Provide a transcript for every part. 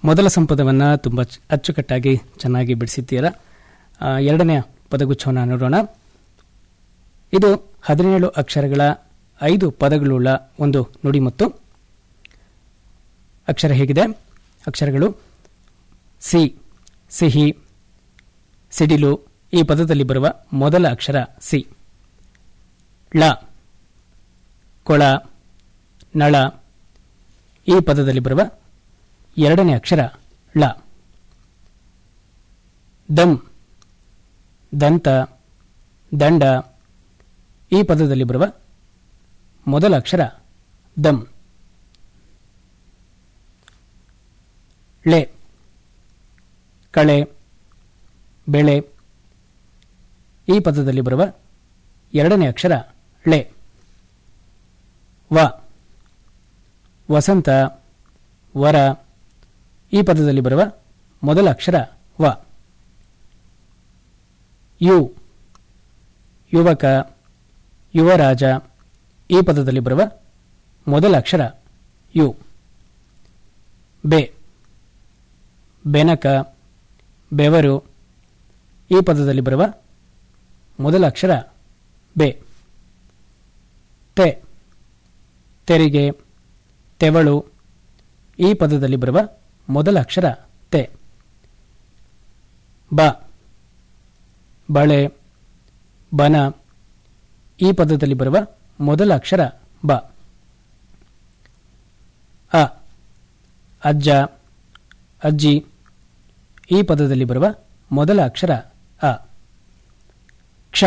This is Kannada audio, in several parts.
ಮೊದಲ ಸಂಪದವನ್ನು ತುಂಬ ಚ- ಅಚ್ಚುಕಟ್ಟಾಗಿ ಚೆನ್ನಾಗಿ ಬಿಡಿಸಿದ್ದೀರಾ ಆ, ಎರಡನೆಯ ಪದಗುಚ್ಛವನ್ನು ನೋಡೋಣ ಇದು ಹದಿನೇಳು ಅಕ್ಷರಗಳ ಐದು ಪದಗಳುಳ್ಳ ಒಂದು ನುಡಿಮುತ್ತು ಅಕ್ಷರ ಹೇಗಿದೆ ಅಕ್ಷರಗಳು ಸಿ ಸಿಹಿ ಸಿಡಿಲು ಈ ಪದದಲ್ಲಿ ಬರುವ ಮೊದಲ ಅಕ್ಷರ ಸಿ ಳ ಕೊಳ ನಳ ಈ ಪದದಲ್ಲಿ ಬರುವ ಎರಡನೇ ಅಕ್ಷರ ಳ ದಂ ದಂತ ದಂಡ ಈ ಪದದಲ್ಲಿ ಬರುವ ಮೊದಲ ಅಕ್ಷರ ದಂ ಳೆ ಕಳೆ ಬೆಳೆ ಈ ಪದದಲ್ಲಿ ಬರುವ ಎರಡನೇ ಅಕ್ಷರ ಳೆ ವ ವಸಂತ ವರ ಈ ಪದದಲ್ಲಿ ಬರುವ ಮೊದಲ ಅಕ್ಷರ ವ ಯು ಯುವಕ ಯುವರಾಜ ಈ ಪದದಲ್ಲಿ ಬರುವ ಮೊದಲ ಅಕ್ಷರ ಯು ಬೆ ಬೆನಕ ಬೆವರು ಈ ಪದದಲ್ಲಿ ಬರುವ ಮೊದಲ ಅಕ್ಷರ ಬೆ ತೆ ತೆರಿಗೆ ತೆವಳು ಈ ಪದದಲ್ಲಿ ಬರುವ ಮೊದಲ ಅಕ್ಷರ ತೆ ಬ ಬಳೆ ಬನ ಈ ಪದದಲ್ಲಿ ಬರುವ ಮೊದಲ ಅಕ್ಷರ ಬ ಅ ಅಜ್ಜ ಅಜ್ಜಿ ಈ ಪದದಲ್ಲಿ ಬರುವ ಮೊದಲ ಅಕ್ಷರ ಅ ಕ್ಷ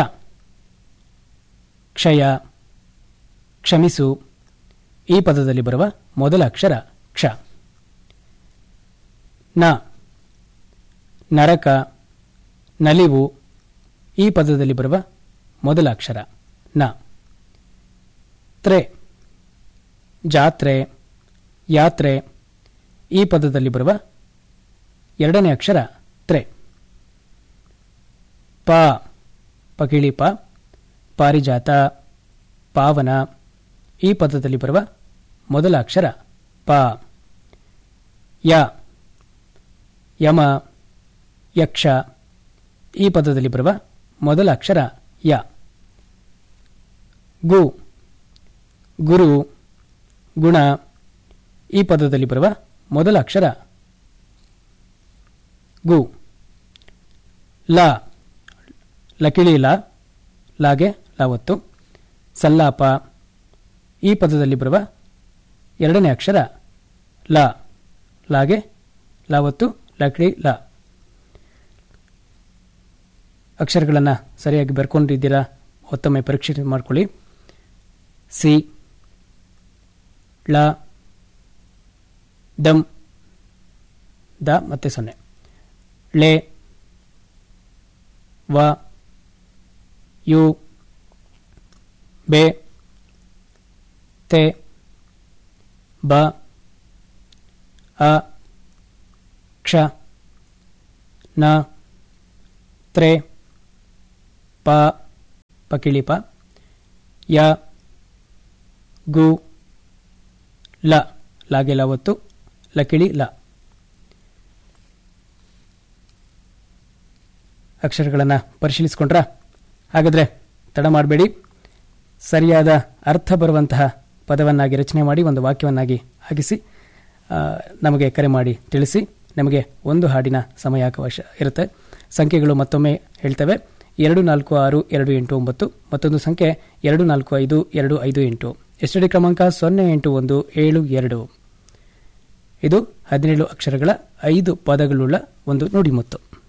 ಕ್ಷಯ ಕ್ಷಮಿಸು ಈ ಪದದಲ್ಲಿ ಬರುವ ಮೊದಲ ಅಕ್ಷರ ಕ್ಷ ನ ನರಕ ನಲಿವು ಈ ಪದದಲ್ಲಿ ಬರುವ ಮೊದಲ ಅಕ್ಷರ ನ ತ್ರೆ ಜಾತ್ರೆ ಯಾತ್ರೆ ಈ ಪದದಲ್ಲಿ ಬರುವ ಎರಡನೇ ಅಕ್ಷರ ತ್ರೆ ಪ ಪಕಿಳಿ ಪ ಪಾರಿಜಾತ ಪಾವನ ಈ ಪದದಲ್ಲಿ ಬರುವ ಮೊದಲ ಅಕ್ಷರ ಪ ಯ ಯಮ ಯಕ್ಷ ಈ ಪದದಲ್ಲಿ ಬರುವ ಮೊದಲ ಅಕ್ಷರ ಯ ಗು ಗುರು ಗುಣ ಈ ಪದದಲ್ಲಿ ಬರುವ ಮೊದಲ ಅಕ್ಷರ ಗು ಲ ಲಕಿಳಿ ಲ ಲಾಗೆ ಲಾವತ್ತು ಸಲ್ಲಾಪ ಈ ಪದದಲ್ಲಿ ಬರುವ ಎರಡನೇ ಅಕ್ಷರ ಲ ಲಾಗೆ ಲಾವತ್ತು ಲಕಿಳಿ ಲ ಅಕ್ಷರಗಳನ್ನು ಸರಿಯಾಗಿ ಬರ್ಕೊಂಡಿದ್ದೀರಾ ಮತ್ತೊಮ್ಮೆ ಪರೀಕ್ಷೆ ಮಾಡ್ಕೊಳ್ಳಿ ಸಿ ಳ ದಮ್ ದ ಮತ್ತೆ ಸೊನ್ನೆ ಳೆ ವ ಯು ಬೆ ತೆ ಬ ಅ ಕ್ಷ ನ ತ್ರೆ ಪ ಪಕಿಳಿ ಪ ಯ ಗು ಲ ಲಾಗೆ ಲಾವತ್ತು ಲಕಿಳಿ ಲ ಅಕ್ಷರಗಳನ್ನು ಪರಿಶೀಲಿಸಿಕೊಂಡ್ರ ಹಾಗಾದರೆ ತಡ ಮಾಡಬೇಡಿ ಸರಿಯಾದ ಅರ್ಥ ಬರುವಂತಹ ಪದವನ್ನಾಗಿ ರಚನೆ ಮಾಡಿ ಒಂದು ವಾಕ್ಯವನ್ನಾಗಿ ಆಗಿಸಿ ಆ, ನಮಗೆ ಕರೆ ಮಾಡಿ ತಿಳಿಸಿ ನಮಗೆ ಒಂದು ಹಾಡಿನ ಸಮಯಾವಕಾಶ ಇರುತ್ತೆ ಸಂಖ್ಯೆಗಳು ಮತ್ತೊಮ್ಮೆ ಹೇಳ್ತೇವೆ ಎರಡು ನಾಲ್ಕು ಆರು ಎರಡು ಎಂಟು ಒಂಬತ್ತು ಮತ್ತೊಂದು ಸಂಖ್ಯೆ ಎರಡು ನಾಲ್ಕು ಐದು ಎರಡು ಐದು ಎಂಟು ಎಸ್ ಡಿ ಕ್ರಮಾಂಕ ಸೊನ್ನೆ ಎಂಟು ಒಂದು ಏಳು ಎರಡು ಇದು ಹದಿನೇಳು ಅಕ್ಷರಗಳ ಐದು ಪದಗಳುಳ್ಳ ಒಂದು ನುಡಿಮುತ್ತು